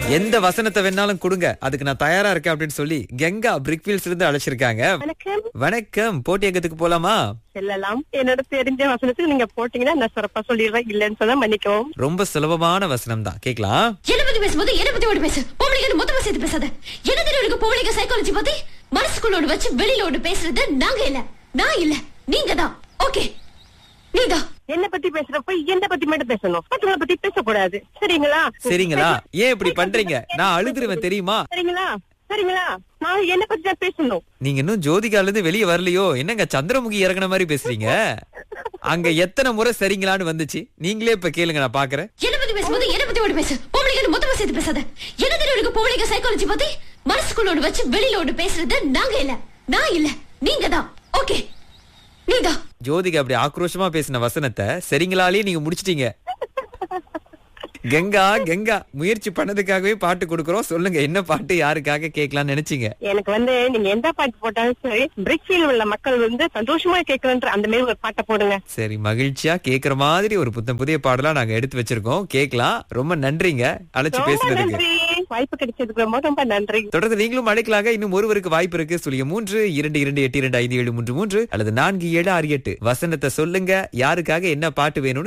எந்த வசனத்தை வேணாலும் கொடுங்க அதுக்கு நான் தயாரா இருக்கேன் அப்படின்னு சொல்லி கெங்கா பிரிக்வீல்ஸ்ல இருந்து அழைச்சிருக்காங்க வணக்கம் வணக்கம் போட்டி இயக்கத்துக்கு போலாமா செல்லலாம் என்னோட தெரிஞ்ச வசனத்துக்கு நீங்க போட்டீங்கன்னா நான் சிறப்பா சொல்லிடுறேன் இல்லைன்னு சொன்னா மன்னிக்கவும் ரொம்ப சுலபமான வசனம் தான் கேக்கலாம் என்ன பத்தி பேசும்போது என்ன பத்தி ஓடி பேசு பொம்பளைங்க மொத்தமா சேர்த்து பேசாத என்ன தெரியும் எனக்கு பொம்பளைங்க சைக்காலஜி பத்தி மனசுக்குள்ள ஒண்ணு வச்சு வெளியில ஒண்ணு பேசுறது நாங்க இல்ல நான் இல்ல நீங்க தான் ஓகே நீதான் என்ன பத்தி பேசுறப்ப என்ன பத்தி மட்டும் பேசணும் மற்றவங்களை பத்தி பேசக்கூடாது சரிங்களா சரிங்களா ஏன் இப்படி பண்றீங்க நான் அழுதுருவேன் தெரியுமா சரிங்களா சரிங்களா நான் என்ன பத்தி தான் பேசணும் நீங்க இன்னும் ஜோதிகால இருந்து வெளியே வரலையோ என்னங்க சந்திரமுகி இறங்குன மாதிரி பேசுறீங்க அங்க எத்தனை முறை சரிங்களான்னு வந்துச்சு நீங்களே இப்ப கேளுங்க நான் பாக்குறேன் என்ன பத்தி பேசும்போது என்ன பத்தி ஓடி பேசு பொம்பளைங்க மொத்தமா சேர்த்து பேசாத என்ன தெரியும் எனக்கு பொம்பளைங்க சைக்காலஜி பத்தி மனசுக்குள்ள ஒண்ணு வச்சு வெளியில ஒண்ணு பேசுறது நாங்க இல்ல நான் இல்ல நீங்க தான் ஓகே நீதான் ஜோதிகா அப்படி ஆக்ரோஷமா பேசின வசனத்தை சரிங்களாலே நீங்க முடிச்சிட்டீங்க கங்கா கங்கா முயற்சி பண்ணதுக்காகவே பாட்டு கொடுக்கறோம் சொல்லுங்க என்ன பாட்டு யாருக்காக கேட்கலாம்னு நினைச்சீங்க எனக்கு வந்து நீங்க எந்த பாட்டு போட்டாலும் சரி பிரிக்ஃபீல் உள்ள மக்கள் வந்து சந்தோஷமா கேட்கணுன்ற அந்த மாதிரி ஒரு பாட்டை போடுங்க சரி மகிழ்ச்சியா கேக்குற மாதிரி ஒரு புத்தம் புதிய பாடலா நாங்க எடுத்து வச்சிருக்கோம் கேட்கலாம் ரொம்ப நன்றிங்க அழைச்சு ரொம்ப பேசுனதுக்கு நன்றி வாய்ப்பு கிடைச்சதுக்கு ரொம்ப ரொம்ப நன்றி தொடர்ந்து நீங்களும் அழைக்கலாக இன்னும் ஒருவருக்கு வாய்ப்பு இருக்கு சொல்லிய மூன்று இரண்டு இரண்டு எட்டு இரண்டு ஐந்து ஏழு மூன்று மூன்று அல்லது நான்கு ஏழு ஆறு எட்டு வசனத்தை சொல்லுங்க யாருக்காக என்ன பாட்டு வேணும்னு